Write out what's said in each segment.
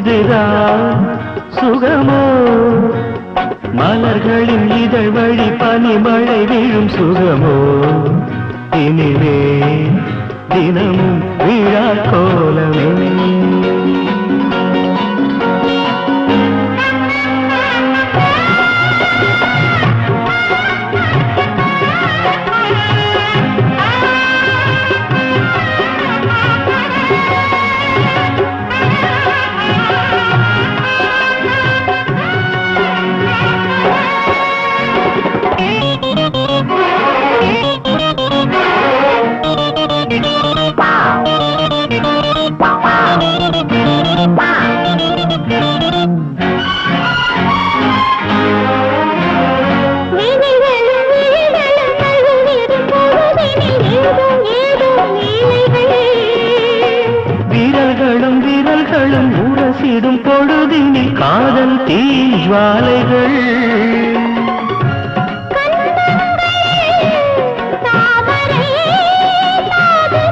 இதுதான் சுகமோ மலர்களின் இதழ் வழி பனிமழை விழும் சுகமோ இனிவே தினமும் விழா கோலமே விழிகளும் விழிகளும் அழுதிடும் பொழுதினில் ஏதோ ஏதோ லீலைகள் விரல்களும் விரல்களும் உரசிடும் பொழுதினில் காதல் தீஜ்வாலைகள் தாமரை தாது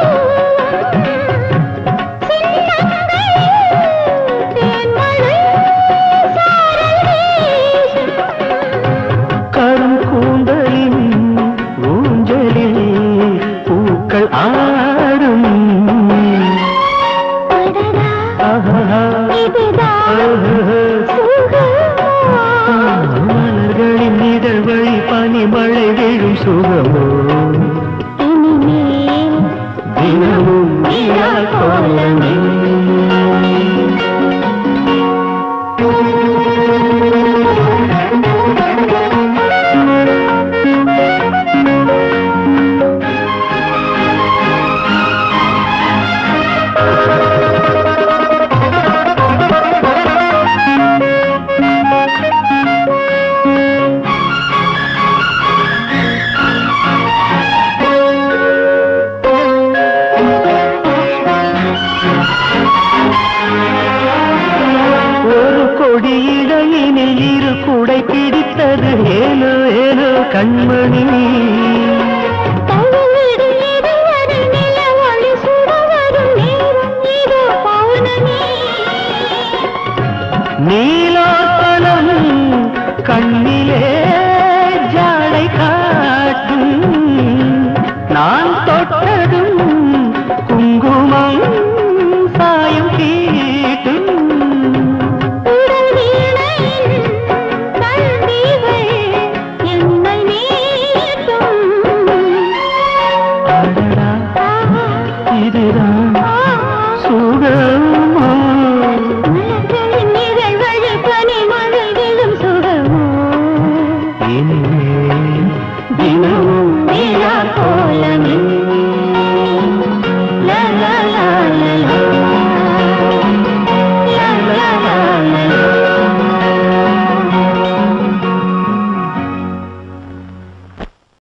சின்னங்கள் தேன்மழை சாரல் வீசும் கரும் கூந்தலின் ஊஞ்சலில் பூக்கள் ஆடும் அடடா, ஆஹா. இதுதான் ஆஹா. சுகமா? மலர்களின் இதழ் வழி பனிமழை விழும் சுகமோ இனிமேல் தினமும் விழா கோலமே ஒரு கொடி இடையினில் இரு குடை பிடித்தது ஏனோ ஏனோ கண்மணி